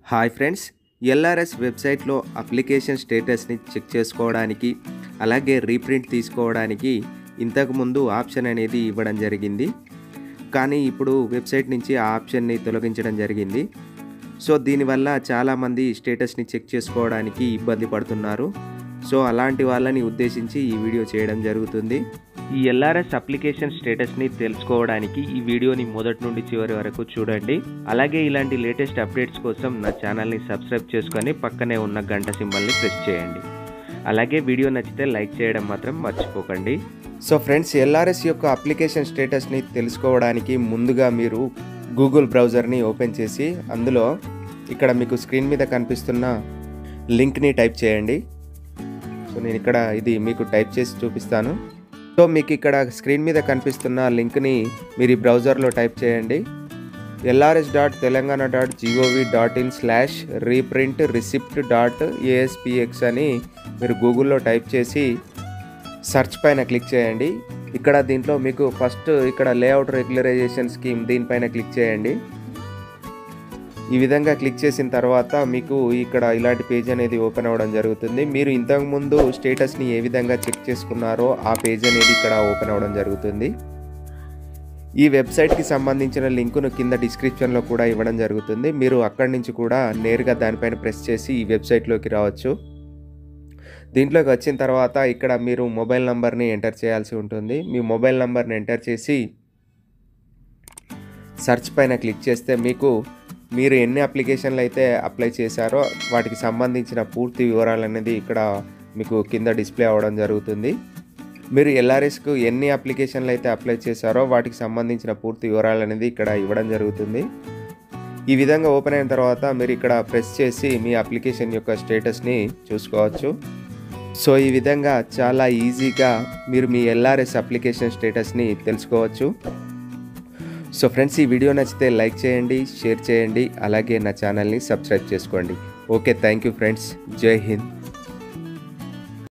hi friends LRS వెబ్సైట్లో application స్టేటస్ని check చేసుకోవడానికి అలాగే రీప్రింట్ తీసుకోవడానికి ఇంతకుముందు ఆప్షన్ అనేది ఇవ్వడం జరిగింది కానీ ఇప్పుడు వెబ్సైట్ నుంచి ఆ ఆప్షన్ని తొలగించడం జరిగింది సో దీనివల్ల చాలామంది స్టేటస్ని చెక్ చేసుకోవడానికి ఇబ్బంది పడుతున్నారు సో అలాంటి వాళ్ళని ఉద్దేశించి ఈ వీడియో చేయడం జరుగుతుంది ఈ ఎల్ఆర్ఎస్ అప్లికేషన్ స్టేటస్ని తెలుసుకోవడానికి ఈ వీడియోని మొదటి నుండి చివరి వరకు చూడండి అలాగే ఇలాంటి లేటెస్ట్ అప్డేట్స్ కోసం నా ఛానల్ని సబ్స్క్రైబ్ చేసుకొని పక్కనే ఉన్న గంట సింబల్ని ప్రెస్ చేయండి అలాగే వీడియో నచ్చితే లైక్ చేయడం మాత్రం మర్చిపోకండి సో ఫ్రెండ్స్ ఎల్ఆర్ఎస్ యొక్క అప్లికేషన్ స్టేటస్ని తెలుసుకోవడానికి ముందుగా మీరు గూగుల్ బ్రౌజర్ని ఓపెన్ చేసి అందులో ఇక్కడ మీకు స్క్రీన్ మీద కనిపిస్తున్న లింక్ని టైప్ చేయండి సో నేను ఇక్కడ ఇది మీకు టైప్ చేసి చూపిస్తాను సో మీకు ఇక్కడ స్క్రీన్ మీద కనిపిస్తున్న లింక్ని మీరు ఈ బ్రౌజర్లో టైప్ చేయండి LRS dot Telangana dot G O V dot in slash reprint receipt dot A S P X అని మీరు గూగుల్లో టైప్ చేసి సెర్చ్ పైన క్లిక్ చేయండి ఇక్కడ దీంట్లో మీకు ఫస్ట్ ఇక్కడ లేఅవుట్ రెగ్యులరైజేషన్ స్కీమ్ దీనిపైన క్లిక్ చేయండి ఈ విధంగా క్లిక్ చేసిన తర్వాత మీకు ఇక్కడ ఇలాంటి పేజ్ అనేది ఓపెన్ అవ్వడం జరుగుతుంది మీరు ఇంతకుముందు స్టేటస్ని ఏ విధంగా చెక్ చేసుకున్నారో ఆ పేజ్ అనేది ఇక్కడ ఓపెన్ అవ్వడం జరుగుతుంది ఈ వెబ్సైట్కి సంబంధించిన లింకును కింద డిస్క్రిప్షన్లో కూడా ఇవ్వడం జరుగుతుంది మీరు అక్కడి నుంచి కూడా నేరుగా దానిపైన ప్రెస్ చేసి ఈ వెబ్సైట్లోకి రావచ్చు దీంట్లోకి వచ్చిన తర్వాత ఇక్కడ మీరు మొబైల్ నంబర్ని ఎంటర్ చేయాల్సి ఉంటుంది మీ మొబైల్ నంబర్ని ఎంటర్ చేసి సెర్చ్ పైన క్లిక్ చేస్తే మీకు మీరు ఎన్ని అప్లికేషన్లు అయితే అప్లై చేశారో వాటికి సంబంధించిన పూర్తి వివరాలు అనేది ఇక్కడ మీకు కింద డిస్ప్లే అవ్వడం జరుగుతుంది మీరు ఎల్ఆర్ఎస్కు ఎన్ని అప్లికేషన్లు అయితే అప్లై చేశారో వాటికి సంబంధించిన పూర్తి వివరాలు అనేది ఇక్కడ ఇవ్వడం జరుగుతుంది ఈ విధంగా ఓపెన్ అయిన తర్వాత మీరు ఇక్కడ ప్రెస్ చేసి మీ అప్లికేషన్ యొక్క స్టేటస్ని చూసుకోవచ్చు సో ఈ విధంగా చాలా ఈజీగా మీరు మీ ఎల్ఆర్ఎస్ అప్లికేషన్ స్టేటస్ని తెలుసుకోవచ్చు సో ఫ్రెండ్స్ ఈ వీడియో నచ్చితే లైక్ చేయండి షేర్ చేయండి అలాగే నా ఛానల్ని సబ్స్క్రైబ్ చేసుకోండి ఓకే థ్యాంక్ యూ ఫ్రెండ్స్ జై హింద్